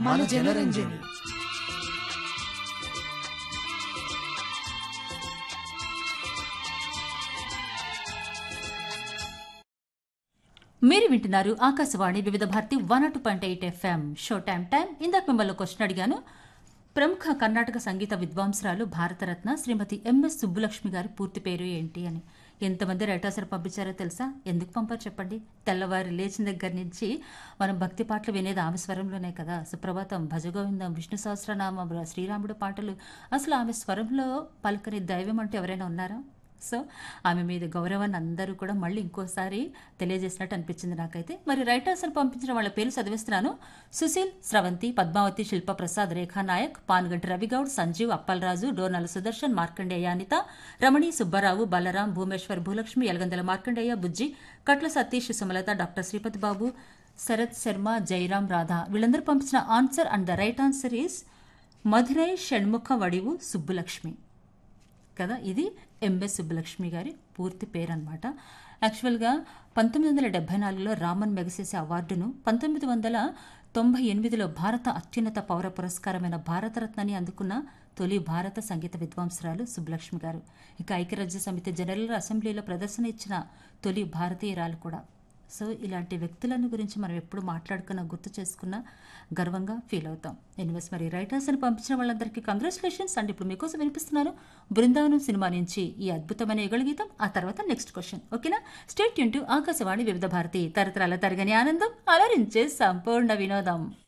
మన జనరంజని మీరు వింటున్నారు Akashvani Vividh Bharati one two point eight FM show time time ఇందాక మిమ్మల్ని క్వశ్చన్ అడిగాను ప్రముఖ కర్ణాటక సంగీత విద్వాంసురాలు భారతరత్న శ్రీమతి ఎంఎస్ సుబ్బులక్ష్మి గారి పూర్తి పేరు ఏంటి అని ఎంతమంది రైటర్సర్ పంపించారో తెలుసా ఎందుకు పంపారు చెప్పండి తెల్లవారు లేచిన దగ్గర నుంచి మనం భక్తి పాటలు వినేది ఆమె స్వరంలోనే కదా సుప్రభాతం భజగోవిందం విష్ణు సహస్రనామం శ్రీరాముడు పాటలు అసలు ఆమె స్వరంలో పలకని దైవం అంటే ఎవరైనా ఉన్నారా సో ఆమె మీద గౌరవాన్ని అందరూ కూడా మళ్ళీ ఇంకోసారి తెలియజేసినట్టు అనిపించింది నాకైతే మరి రైటర్స్ అని పంపించిన వాళ్ళ పేరు చదివిస్తున్నాను సుశీల్ స్రవంతి పద్మావతి శిల్ప ప్రసాద్ రేఖా నాయక్ పాన్గంటి రవిగౌడ్ సంజీవ్ అప్పలరాజు డోనాల సుదర్శన్ మార్కండేయ అనిత రమణి సుబ్బారావు బలరాం భూమేశ్వర్ భూలక్ష్మి ఎలగందల మార్కండేయ బుజ్జి కట్ల సతీష్ సుమలత డాక్టర్ శ్రీపతి బాబు శరత్ శర్మ జైరాం రాధా వీళ్ళందరూ పంపించిన answer and the right answer is Madurai Shanmukha Vadivu Subbulakshmi కదా ఇది ఎంఎస్ సుబ్బలక్ష్మి గారి పూర్తి పేరు అనమాట యాక్చువల్గా పంతొమ్మిది వందల డెబ్బై నాలుగులో రామన్ మెగసెసే అవార్డును పంతొమ్మిది వందల తొంభై ఎనిమిదిలో భారత అత్యున్నత పౌర పురస్కారమైన భారతరత్నని అందుకున్న తొలి భారత సంగీత విద్వాంసురాలు సుబ్బలక్ష్మి గారు ఇక ఐక్యరాజ్య సమితి జనరల్ అసెంబ్లీలో ప్రదర్శన ఇచ్చిన తొలి భారతీయురాలు కూడా సో ఇలాంటి వ్యక్తులను గురించి మనం ఎప్పుడు మాట్లాడుకున్నా గుర్తు చేసుకున్నా గర్వంగా ఫీల్ అవుతాం ఎనివేస్ మరి రైటర్స్ అని పంపించిన వాళ్ళందరికీ కంగ్రాచులేషన్స్ అండ్ ఇప్పుడు మీకోసం వినిపిస్తున్నాను బృందావనం సినిమా నుంచి ఈ అద్భుతమైన యుగళ గీతం ఆ తర్వాత నెక్స్ట్ క్వశ్చన్ ఓకేనా స్టేట్ యూన్ టు ఆకాశవాణి వివిధ భారతి తరతరాల తరగని ఆనందం అలరించే సంపూర్ణ వినోదం